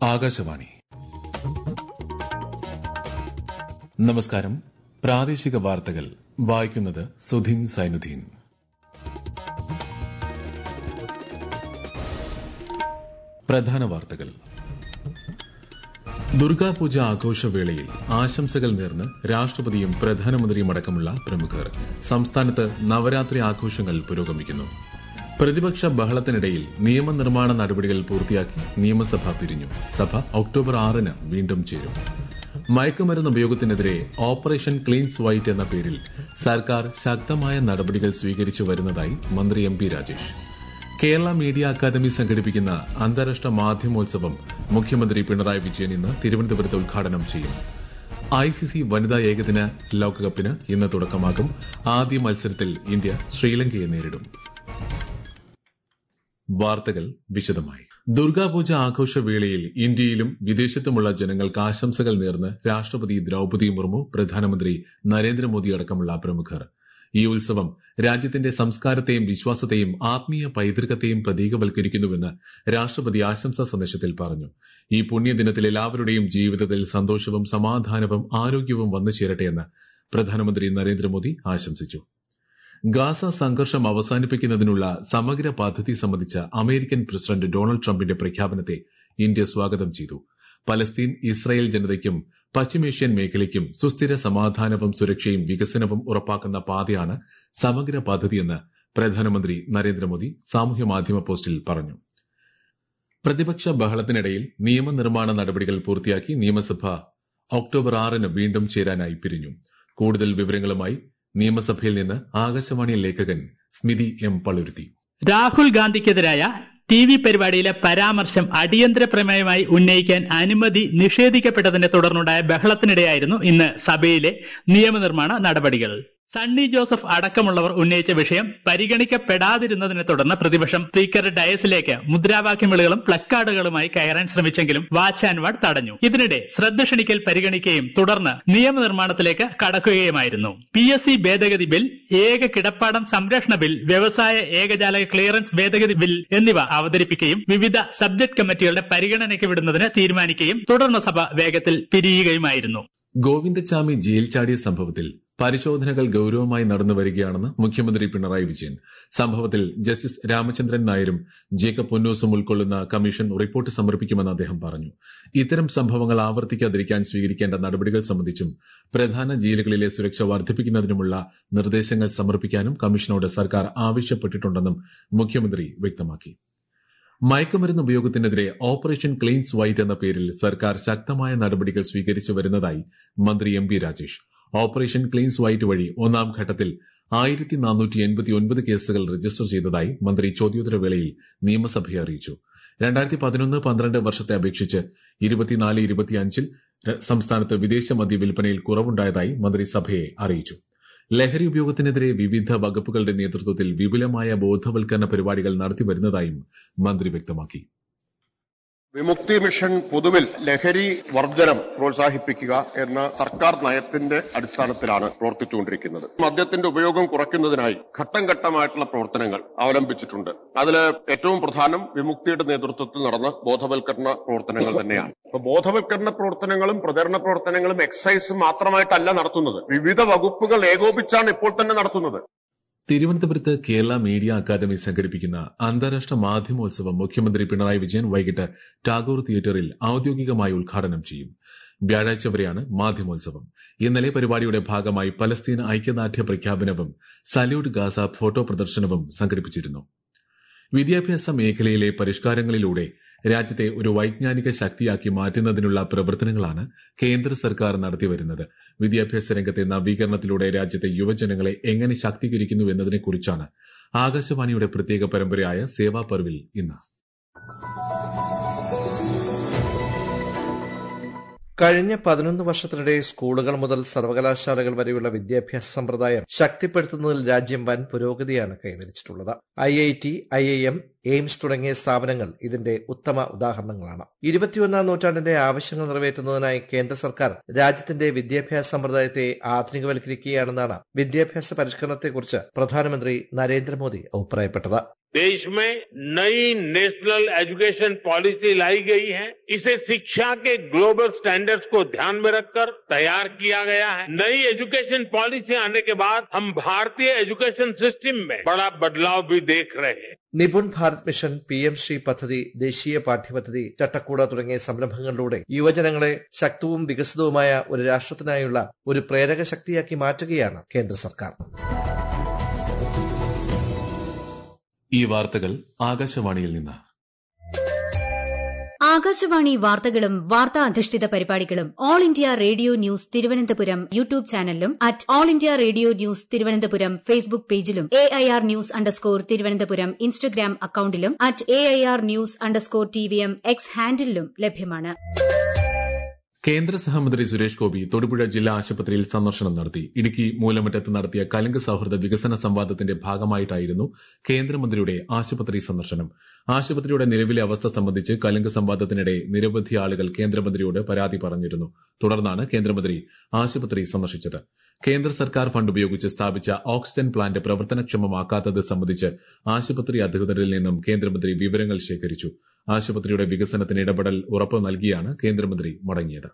ആകാശവാണി നമസ്കാരം പ്രാദേശിക വാർത്തകൾ വായിക്കുന്നത് സുധീൻ സൈനുദ്ദീൻ പ്രധാന വാർത്തകൾ ദുർഗാപൂജ ആഘോഷവേളയിൽ ആശംസകൾ നേർന്ന് രാഷ്ട്രപതിയും പ്രധാനമന്ത്രിയും അടക്കമുള്ള പ്രമുഖർ സംസ്ഥാനത്ത് നവരാത്രി ആഘോഷങ്ങൾ പുരോഗമിക്കുന്നു പ്രതിപക്ഷ ബഹളത്തിനിടയിൽ നിയമനിർമ്മാണ നടപടികൾ പൂർത്തിയാക്കി നിയമസഭ പിരിഞ്ഞു സഭ ഒക്ടോബർ ആറിന് വീണ്ടും ചേരും മയക്കുമരുന്ന് ഉപയോഗത്തിനെതിരെ ഓപ്പറേഷൻ ക്ലീൻ സ്വൈറ്റ് എന്ന പേരിൽ സർക്കാർ ശക്തമായ നടപടികൾ സ്വീകരിച്ചു വരുന്നതായി മന്ത്രി M P Rajesh Kerala media academy സംഘടിപ്പിക്കുന്ന അന്താരാഷ്ട്ര മാധ്യമോത്സവം മുഖ്യമന്ത്രി പിണറായി വിജയൻ ഇന്ന് തിരുവനന്തപുരത്ത് ഉദ്ഘാടനം ചെയ്യും ഐസിസി വനിതാ ഏകദിന ലോകകപ്പിന് ഇന്ന് തുടക്കമാകും ആദ്യ മത്സരത്തിൽ ഇന്ത്യ ശ്രീലങ്കയെ നേരിടും വാർത്തകൾ വിശദമായി ദുർഗാപൂജ ആഘോഷവേളയിൽ ഇന്ത്യയിലും വിദേശത്തുമുള്ള ജനങ്ങൾക്ക് ആശംസകൾ നേർന്ന് രാഷ്ട്രപതി ദ്രൌപദി മുർമു പ്രധാനമന്ത്രി നരേന്ദ്രമോദി അടക്കമുള്ള പ്രമുഖർ ഈ ഉത്സവം രാജ്യത്തിന്റെ സംസ്കാരത്തെയും വിശ്വാസത്തെയും ആത്മീയ പൈതൃകത്തെയും പ്രതീകവൽക്കരിക്കുന്നുവെന്ന് രാഷ്ട്രപതി ആശംസാ സന്ദേശത്തിൽ പറഞ്ഞു ഈ പുണ്യദിനത്തിൽ എല്ലാവരുടെയും ജീവിതത്തിൽ സന്തോഷവും സമാധാനവും ആരോഗ്യവും വന്നു ചേരട്ടെയെന്ന് പ്രധാനമന്ത്രി നരേന്ദ്രമോദി ആശംസിച്ചു ഗാസ സംഘർഷം അവസാനിപ്പിക്കുന്നതിനുള്ള സമഗ്ര പദ്ധതി സംബന്ധിച്ച അമേരിക്കൻ പ്രസിഡന്റ് ഡൊണാൾഡ് ട്രംപിന്റെ പ്രഖ്യാപനത്തെ ഇന്ത്യ സ്വാഗതം ചെയ്തു പലസ്തീൻ ഇസ്രായേൽ ജനതയ്ക്കും പശ്ചിമേഷ്യൻ മേഖലയ്ക്കും സുസ്ഥിര സമാധാനവും സുരക്ഷയും വികസനവും ഉറപ്പാക്കുന്ന പാതയാണ് സമഗ്ര പദ്ധതിയെന്ന് പ്രധാനമന്ത്രി നരേന്ദ്രമോദി സാമൂഹ്യ മാധ്യമ പോസ്റ്റിൽ പറഞ്ഞു പ്രതിപക്ഷ ബഹളത്തിനിടയിൽ നിയമനിർമ്മാണ നടപടികൾ പൂർത്തിയാക്കി നിയമസഭ ഒക്ടോബർ ആറിന് വീണ്ടും ചേരാനായി പിരിഞ്ഞു കൂടുതൽ വിവരങ്ങളുമായി നിയമസഭയിൽ നിന്ന് ആകാശവാണി ലേഖകൻ സ്മിതി എം പളുരുത്തി രാഹുൽ ഗാന്ധിക്കെതിരായ ടി വി പരിപാടിയിലെ പരാമർശം അടിയന്തര പ്രമേയമായി ഉന്നയിക്കാൻ അനുമതി നിഷേധിക്കപ്പെട്ടതിനെ തുടർന്നുണ്ടായ ബഹളത്തിനിടെയായിരുന്നു ഇന്ന് സഭയിലെ നിയമനിർമ്മാണ നടപടികൾ സണ്ണി ജോസഫ് അടക്കമുള്ളവർ ഉന്നയിച്ച വിഷയം പരിഗണിക്കപ്പെടാതിരുന്നതിനെ തുടർന്ന് പ്രതിപക്ഷം സ്പീക്കറുടെ ഡയസിലേക്ക് മുദ്രാവാക്യം വിളികളും പ്ലക്കാർഡുകളുമായി കയറാൻ ശ്രമിച്ചെങ്കിലും വാച്ച് ആൻഡ് വാർഡ് തടഞ്ഞു ഇതിനിടെ ശ്രദ്ധ ക്ഷണിക്കൽ പരിഗണിക്കുകയും തുടർന്ന് നിയമനിർമ്മാണത്തിലേക്ക് കടക്കുകയുമായിരുന്നു പി എസ് സി ഭേദഗതി ബിൽ ഏക കിടപ്പാടം സംരക്ഷണ ബിൽ വ്യവസായ ഏകജാലക ക്ലിയറൻസ് ഭേദഗതി ബിൽ എന്നിവ അവതരിപ്പിക്കുകയും വിവിധ സബ്ജക്ട് കമ്മിറ്റികളുടെ പരിഗണനയ്ക്ക് വിടുന്നതിന് തീരുമാനിക്കുകയും തുടർന്ന് സഭ വേഗത്തിൽ പിരിയുകയുമായിരുന്നു ഗോവിന്ദച്ചാമി ജയിൽ ചാടിയ സംഭവത്തിൽ പരിശോധനകൾ ഗൌരവമായി നടന്നു വരികയാണെന്ന് മുഖ്യമന്ത്രി പിണറായി വിജയൻ സംഭവത്തിൽ ജസ്റ്റിസ് രാമചന്ദ്രൻ നായരും ജേക്കബ് പൊന്നൂസും ഉൾക്കൊള്ളുന്ന കമ്മീഷൻ റിപ്പോർട്ട് സമർപ്പിക്കുമെന്ന് അദ്ദേഹം പറഞ്ഞു ഇത്തരം സംഭവങ്ങൾ ആവർത്തിക്കാതിരിക്കാൻ സ്വീകരിക്കേണ്ട നടപടികൾ സംബന്ധിച്ചും പ്രധാന ജയിലുകളിലെ സുരക്ഷ വർദ്ധിപ്പിക്കുന്നതിനുമുള്ള നിർദ്ദേശങ്ങൾ സമർപ്പിക്കാനും കമ്മീഷനോട് സർക്കാർ ആവശ്യപ്പെട്ടിട്ടുണ്ടെന്നും മുഖ്യമന്ത്രി വ്യക്തമാക്കി മയക്കുമരുന്ന് ഉപയോഗത്തിനെതിരെ ഓപ്പറേഷൻ ക്ലീൻ സ്വൈറ്റ് എന്ന പേരിൽ സർക്കാർ ശക്തമായ നടപടികൾ സ്വീകരിച്ചു വരുന്നതായി മന്ത്രി M P Rajesh operation clean സ്വൈറ്റ് വഴി ഒന്നാം ഘട്ടത്തിൽ ആയിരത്തി നാനൂറ്റി എൺപത്തി ഒൻപത് കേസുകൾ രജിസ്റ്റർ ചെയ്തതായി മന്ത്രി ചോദ്യോത്തരവേളയിൽ നിയമസഭയെ അറിയിച്ചു രണ്ടായിരത്തി പതിനൊന്ന് പന്ത്രണ്ട് വർഷത്തെ അപേക്ഷിച്ച് ഇരുപത്തിനാല് ഇരുപത്തിയഞ്ചിൽ സംസ്ഥാനത്ത് വിദേശ മദ്യ വിൽപ്പനയിൽ കുറവുണ്ടായതായി മന്ത്രി സഭയെ അറിയിച്ചു ലഹരി ഉപയോഗത്തിനെതിരെ വിവിധ വകുപ്പുകളുടെ നേതൃത്വത്തിൽ വിപുലമായ ബോധവൽക്കരണ പരിപാടികൾ നടത്തിവരുന്നതായും മന്ത്രി വ്യക്തമാക്കി വിമുക്തി മിഷൻ പൊതുവിൽ ലഹരി വർജനം പ്രോത്സാഹിപ്പിക്കുക എന്ന സർക്കാർ നയത്തിന്റെ അടിസ്ഥാനത്തിലാണ് പ്രവർത്തിച്ചുകൊണ്ടിരിക്കുന്നത് മദ്യത്തിന്റെ ഉപയോഗം കുറയ്ക്കുന്നതിനായി ഘട്ടം ഘട്ടമായിട്ടുള്ള പ്രവർത്തനങ്ങൾ അവലംബിച്ചിട്ടുണ്ട് അതിൽ ഏറ്റവും പ്രധാനം വിമുക്തിയുടെ നേതൃത്വത്തിൽ നടന്ന ബോധവൽക്കരണ പ്രവർത്തനങ്ങൾ തന്നെയാണ് അപ്പൊ ബോധവൽക്കരണ പ്രവർത്തനങ്ങളും പ്രചരണ പ്രവർത്തനങ്ങളും എക്സൈസ് മാത്രമായിട്ടല്ല നടത്തുന്നത് വിവിധ വകുപ്പുകൾ ഏകോപിച്ചാണ് ഇപ്പോൾ തന്നെ നടത്തുന്നത് തിരുവനന്തപുരത്ത് കേരള മീഡിയ അക്കാദമി സംഘടിപ്പിക്കുന്ന അന്താരാഷ്ട്ര മാധ്യമോത്സവം മുഖ്യമന്ത്രി പിണറായി വിജയൻ വൈകിട്ട് ടാഗോർ തിയേറ്ററിൽ ഔദ്യോഗികമായി ഉദ്ഘാടനം ചെയ്യും വ്യാഴാഴ്ച വരെയാണ് മാധ്യമോത്സവം ഇന്നലെ പരിപാടിയുടെ ഭാഗമായി പലസ്തീൻ ഐക്യദാർഢ്യ പ്രഖ്യാപനവും സല്യൂട്ട് ഗാസ ഫോട്ടോ പ്രദർശനവും സംഘടിപ്പിച്ചിരുന്നു വിദ്യാഭ്യാസ മേഖലയിലെ പരിഷ്കാരങ്ങളിലൂടെ രാജ്യത്തെ ഒരു വൈജ്ഞാനിക ശക്തിയാക്കി മാറ്റുന്നതിനുള്ള പ്രവർത്തനങ്ങളാണ് കേന്ദ്ര സർക്കാർ നടത്തിവരുന്നത് വിദ്യാഭ്യാസ രംഗത്തെ നവീകരണത്തിലൂടെ രാജ്യത്തെ യുവജനങ്ങളെ എങ്ങനെ ശാക്തീകരിക്കുന്നു എന്നതിനെക്കുറിച്ചാണ് ആകാശവാണിയുടെ പ്രത്യേക പരമ്പരയായ സേവാ പർവിൽ ഇന്ന് കഴിഞ്ഞ പതിനൊന്ന് വർഷത്തിനിടെ സ്കൂളുകൾ മുതൽ സർവകലാശാലകൾ വരെയുള്ള വിദ്യാഭ്യാസ സമ്പ്രദായം ശക്തിപ്പെടുത്തുന്നതിൽ രാജ്യം വൻ പുരോഗതിയാണ് കൈവരിച്ചിട്ടുള്ളത് I I T I I M AIIMS തുടങ്ങിയ സ്ഥാപനങ്ങൾ ഇതിന്റെ ഉത്തമ ഉദാഹരണങ്ങളാണ് ഇരുപത്തിയൊന്നാം നൂറ്റാണ്ടിന്റെ ആവശ്യങ്ങൾ നിറവേറ്റുന്നതിനായി കേന്ദ്ര സർക്കാർ രാജ്യത്തിന്റെ വിദ്യാഭ്യാസ സമ്പ്രദായത്തെ ആധുനികവൽക്കരിക്കുകയാണെന്നാണ് വിദ്യാഭ്യാസ പരിഷ്കരണത്തെക്കുറിച്ച് പ്രധാനമന്ത്രി നരേന്ദ്രമോദി അഭിപ്രായപ്പെട്ടത് देश में नई नेशनल एजुकेशन पॉलिसी लाई गई है इसे शिक्षा के ग्लोबल स्टैंडर्ड्स को ध्यान में रखकर तैयार किया गया है नई एजुकेशन पॉलिसी आने के बाद हम भारतीय एजुकेशन सिस्टम में बड़ा बदलाव भी देख रहे हैं Nipun Bharat mission P M Shri പദ്ധതി ദേശീയ പാഠ്യപദ്ധതി ചട്ടക്കൂട തുടങ്ങിയ സംരംഭങ്ങളിലൂടെ യുവജനങ്ങളെ ശക്തവും വികസിതവുമായ ഒരു രാഷ്ട്രത്തിനായുള്ള ഒരു പ്രേരക ശക്തിയാക്കി മാറ്റുകയാണ് കേന്ദ്ര സർക്കാർ ഈ വാർത്തകൾ ആകാശവാണിയിൽ നിന്ന് ആകാശവാണി വാർത്തകളും വാർത്താ അധിഷ്ഠിത പരിപാടികളും all India radio news Thiruvananthapuram YouTube ചാനലിലും at all India radio news Thiruvananthapuram Facebook പേജിലും A I R news underscore Thiruvananthapuram Instagram അക്കൌണ്ടിലും at A I R news underscore T V M X ഹാൻഡിലും ലഭ്യമാണ് കേന്ദ്ര സഹമന്ത്രി സുരേഷ് ഗോപി തൊടുപുഴ ജില്ലാ ആശുപത്രിയിൽ സന്ദർശനം നടത്തി ഇടുക്കി മൂലമറ്റത്ത് നടത്തിയ കലുങ്ക് സൌഹൃദ വികസന സംവാദത്തിന്റെ ഭാഗമായിട്ടായിരുന്നു കേന്ദ്രമന്ത്രിയുടെ ആശുപത്രി സന്ദർശനം ആശുപത്രിയുടെ നിലവിലെ അവസ്ഥ സംബന്ധിച്ച് കലുങ്ക് സംവാദത്തിനിടെ നിരവധി ആളുകൾ കേന്ദ്രമന്ത്രിയോട് പരാതി പറഞ്ഞിരുന്നു തുടർന്നാണ് കേന്ദ്രമന്ത്രി ആശുപത്രി സന്ദർശിച്ചത് കേന്ദ്ര സർക്കാർ ഫണ്ട് ഉപയോഗിച്ച് സ്ഥാപിച്ച ഓക്സിജൻ പ്ലാന്റ് പ്രവർത്തനക്ഷമമാക്കാത്തത് സംബന്ധിച്ച് ആശുപത്രി അധികൃതരിൽ നിന്നും കേന്ദ്രമന്ത്രി വിവരങ്ങൾ ശേഖരിച്ചു ആശുപത്രിയുടെ വികസനത്തിന് ഇടപെടൽ ഉറപ്പു നൽകിയാണ് കേന്ദ്രമന്ത്രി മടങ്ങിയത്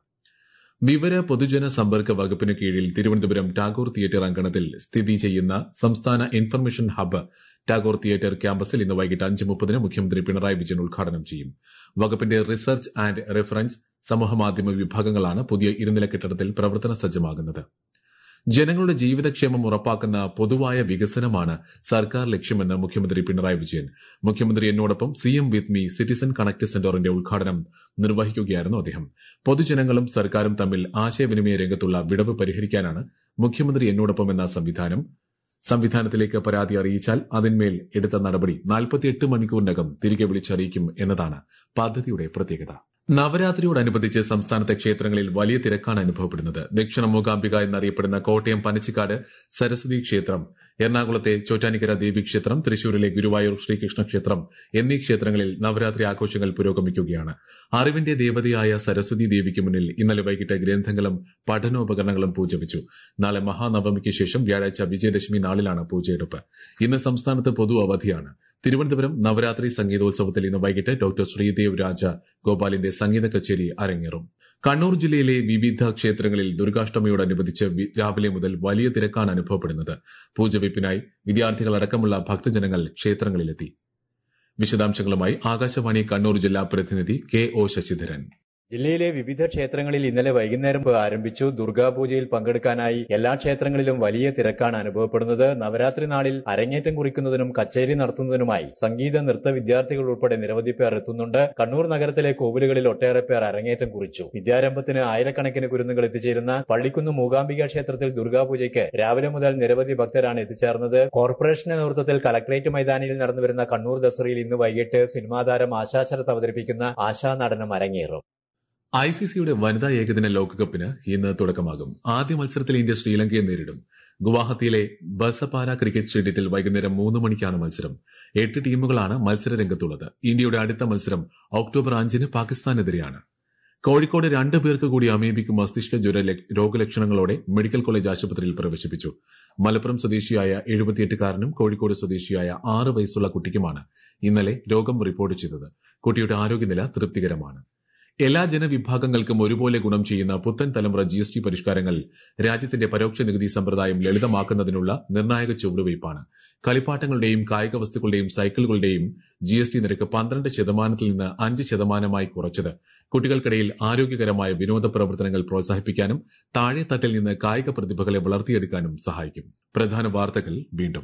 വിവര പൊതുജന സമ്പർക്ക വകുപ്പിന് കീഴിൽ തിരുവനന്തപുരം ടാഗോർ തിയേറ്റർ അങ്കണത്തിൽ സ്ഥിതി ചെയ്യുന്ന സംസ്ഥാന ഇൻഫർമേഷൻ ഹബ്ബ് ടാഗോർ തിയേറ്റർ ക്യാമ്പസിൽ ഇന്ന് വൈകിട്ട് അഞ്ച് മുപ്പതിന് മുഖ്യമന്ത്രി പിണറായി വിജയൻ ഉദ്ഘാടനം ചെയ്യും വകുപ്പിന്റെ റിസർച്ച് ആൻഡ് റെഫറൻസ് സമൂഹമാധ്യമ വിഭാഗങ്ങളാണ് പുതിയ ഇരുനില കെട്ടിടത്തിൽ പ്രവർത്തന സജ്ജമാകുന്നത് ജനങ്ങളുടെ ജീവിതക്ഷേമം ഉറപ്പാക്കുന്ന പൊതുവായ വികസനമാണ് സർക്കാർ ലക്ഷ്യമെന്ന് മുഖ്യമന്ത്രി പിണറായി വിജയൻ മുഖ്യമന്ത്രി എന്നോടൊപ്പം C M with me citizen connect സെന്ററിന്റെ ഉദ്ഘാടനം നിർവഹിക്കുകയായിരുന്നു അദ്ദേഹം പൊതുജനങ്ങളും സർക്കാരും തമ്മിൽ ആശയവിനിമയ രംഗത്തുള്ള വിടവ് പരിഹരിക്കാനാണ് മുഖ്യമന്ത്രി എന്നോടൊപ്പം എന്ന സംവിധാനം സംവിധാനത്തിലേക്ക് പരാതി അറിയിച്ചാൽ അതിന്മേൽ എടുത്ത നടപടി നാൽപ്പത്തിയെട്ട് മണിക്കൂറിനകം തിരികെ വിളിച്ചറിയിക്കും എന്നതാണ് പദ്ധതിയുടെ പ്രത്യേകത നവരാത്രിയോടനുബന്ധിച്ച് സംസ്ഥാനത്തെ ക്ഷേത്രങ്ങളിൽ വലിയ തിരക്കാണ് അനുഭവപ്പെടുന്നത് ദക്ഷിണ മൂകാംബിക എന്നറിയപ്പെടുന്ന കോട്ടയം പനച്ചിക്കാട് സരസ്വതി ക്ഷേത്രം എറണാകുളത്തെ ചോറ്റാനിക്കര ദേവീക്ഷേത്രം തൃശൂരിലെ ഗുരുവായൂർ ശ്രീകൃഷ്ണ ക്ഷേത്രം എന്നീ ക്ഷേത്രങ്ങളിൽ നവരാത്രി ആഘോഷങ്ങൾ പുരോഗമിക്കുകയാണ് അറിവിന്റെ ദേവതയായ സരസ്വതി ദേവിക്ക് മുന്നിൽ ഇന്നലെ വൈകിട്ട് ഗ്രന്ഥങ്ങളും പഠനോപകരണങ്ങളും പൂജ വെച്ചു നാളെ മഹാനവമിക്ക് ശേഷം വ്യാഴാഴ്ച വിജയദശമി നാളിലാണ് പൂജയെടുപ്പ് ഇന്ന് സംസ്ഥാനത്ത് പൊതു അവധിയാണ് തിരുവനന്തപുരം നവരാത്രി സംഗീതോത്സവത്തിൽ ഇന്ന് വൈകിട്ട് ഡോക്ടർ ശ്രീദേവ് രാജ ഗോപാലിന്റെ സംഗീത കച്ചേരി അരങ്ങേറും കണ്ണൂർ ജില്ലയിലെ വിവിധ ക്ഷേത്രങ്ങളിൽ ദുർഗാഷ്ടമിയോടനുബന്ധിച്ച് രാവിലെ മുതൽ വലിയ തിരക്കാണ് അനുഭവപ്പെടുന്നത് പൂജവെപ്പിനായി വിദ്യാർത്ഥികളടക്കമുള്ള ഭക്തജനങ്ങൾ ക്ഷേത്രങ്ങളിലെത്തി വിശദാംശങ്ങളുമായി ആകാശവാണി കണ്ണൂർ ജില്ലാ പ്രതിനിധി കെ ഒ ശശിധരൻ ജില്ലയിലെ വിവിധ ക്ഷേത്രങ്ങളിൽ ഇന്നലെ വൈകുന്നേരം ആരംഭിച്ചു ദുർഗാപൂജയിൽ പങ്കെടുക്കാനായി എല്ലാ ക്ഷേത്രങ്ങളിലും വലിയ തിരക്കാണ് അനുഭവപ്പെടുന്നത് നവരാത്രി നാളിൽ അരങ്ങേറ്റം കുറിക്കുന്നതിനും കച്ചേരി നടത്തുന്നതിനുമായി സംഗീത നൃത്ത വിദ്യാർത്ഥികൾ ഉൾപ്പെടെ നിരവധി പേർ എത്തുന്നുണ്ട് കണ്ണൂർ നഗരത്തിലെ കോവിലുകളിൽ ഒട്ടേറെ പേർ അരങ്ങേറ്റം കുറിച്ചു വിദ്യാരംഭത്തിന് ആയിരക്കണക്കിന് കുരുന്നുകൾ എത്തിച്ചേരുന്ന പള്ളിക്കുന്ന് മൂകാംബിക ക്ഷേത്രത്തിൽ ദുർഗാപൂജയ്ക്ക് രാവിലെ മുതൽ നിരവധി ഭക്തരാണ് എത്തിച്ചേർന്നത് കോർപ്പറേഷന്റെ നേതൃത്വത്തിൽ കലക്ടറേറ്റ് മൈതാനിയിൽ നടന്നുവരുന്ന കണ്ണൂർ ദസറയിൽ ഇന്ന് വൈകിട്ട് സിനിമാതാരം ആശാശരത്ത് അവതരിപ്പിക്കുന്ന ആശാ നടനം അരങ്ങേറും ഐ സി സിയുടെ വനിതാ ഏകദിന ലോകകപ്പിന് ഇന്ന് തുടക്കമാകും ആദ്യ മത്സരത്തിൽ ഇന്ത്യ ശ്രീലങ്കയെ നേരിടും ഗുവാഹത്തിയിലെ ബസപാര ക്രിക്കറ്റ് സ്റ്റേഡിയത്തിൽ വൈകുന്നേരം മൂന്ന് മണിക്കാണ് മത്സരം എട്ട് ടീമുകളാണ് മത്സരരംഗത്തുള്ളത് ഇന്ത്യയുടെ അടുത്ത മത്സരം ഒക്ടോബർ അഞ്ചിന് പാകിസ്ഥാനെതിരെയാണ് കോഴിക്കോട് രണ്ടു പേർക്ക് കൂടി അമീബിക്ക് മസ്തിഷ്ക ജ്വര രോഗലക്ഷണങ്ങളോടെ മെഡിക്കൽ കോളേജ് ആശുപത്രിയിൽ പ്രവേശിപ്പിച്ചു മലപ്പുറം സ്വദേശിയായ എഴുപത്തിയെട്ടുകാരനും കോഴിക്കോട് സ്വദേശിയായ ആറ് വയസ്സുള്ള കുട്ടിക്കുമാണ് ഇന്നലെ രോഗം റിപ്പോർട്ട് ചെയ്തത് കുട്ടിയുടെ ആരോഗ്യനില തൃപ്തികരമാണ് എല്ലാ ജനവിഭാഗങ്ങൾക്കും ഒരുപോലെ ഗുണം ചെയ്യുന്ന പുത്തൻ തലമുറ ജി എസ് ടി പരിഷ്കാരങ്ങൾ രാജ്യത്തിന്റെ പരോക്ഷ നികുതി സമ്പ്രദായം ലളിതമാക്കുന്നതിനുള്ള നിർണായക ചുവടുവയ്പ്പാണ് കളിപ്പാട്ടങ്ങളുടെയും കായിക വസ്തുക്കളുടെയും സൈക്കിളുകളുടെയും ജി എസ് ടി നിരക്ക് പന്ത്രണ്ട് ശതമാനത്തിൽ നിന്ന് അഞ്ച് ശതമാനമായി കുറച്ചത് കുട്ടികൾക്കിടയിൽ ആരോഗ്യകരമായ വിനോദ പ്രവർത്തനങ്ങൾ പ്രോത്സാഹിപ്പിക്കാനും താഴെത്തട്ടിൽ നിന്ന് കായിക പ്രതിഭകളെ വളർത്തിയെടുക്കാനും സഹായിക്കും പ്രധാന വാർത്തകൾ വീണ്ടും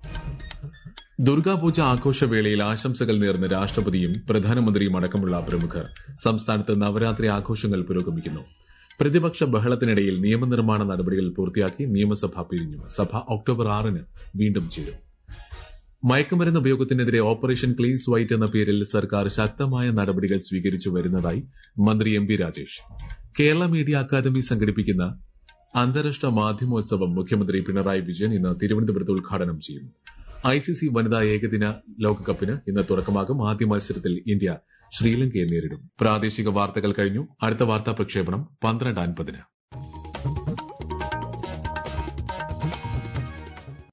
ദുർഗാപൂജ ആഘോഷവേളയിൽ ആശംസകൾ നേർന്ന് രാഷ്ട്രപതിയും പ്രധാനമന്ത്രിയും അടക്കമുള്ള പ്രമുഖർ സംസ്ഥാനത്ത് നവരാത്രി ആഘോഷങ്ങൾ പുരോഗമിക്കുന്നു പ്രതിപക്ഷ ബഹളത്തിനിടയിൽ നിയമനിർമ്മാണ നടപടികൾ പൂർത്തിയാക്കി നിയമസഭ പിരിഞ്ഞു സഭ ഒക്ടോബർ ആറിന് വീണ്ടും ചേരും മയക്കുമരുന്ന് ഉപയോഗത്തിനെതിരെ ഓപ്പറേഷൻ ക്ലീൻ സ്വൈറ്റ് എന്ന പേരിൽ സർക്കാർ ശക്തമായ നടപടികൾ സ്വീകരിച്ചു വരുന്നതായി മന്ത്രി M P Rajesh Kerala media academy സംഘടിപ്പിക്കുന്ന അന്താരാഷ്ട്ര മാധ്യമോത്സവം മുഖ്യമന്ത്രി പിണറായി വിജയൻ ഇന്ന് തിരുവനന്തപുരത്ത് ഉദ്ഘാടനം ചെയ്യും ഐ സി സി വനിതാ ഏകദിന ലോകകപ്പിന് ഇന്ന് തുടക്കമാകും ആദ്യ മത്സരത്തിൽ ഇന്ത്യ ശ്രീലങ്കയെ നേരിടും പ്രാദേശിക വാർത്തകൾ കഴിഞ്ഞു അടുത്ത വാർത്താ പ്രക്ഷേപണം പന്ത്രണ്ട് അൻപതിന്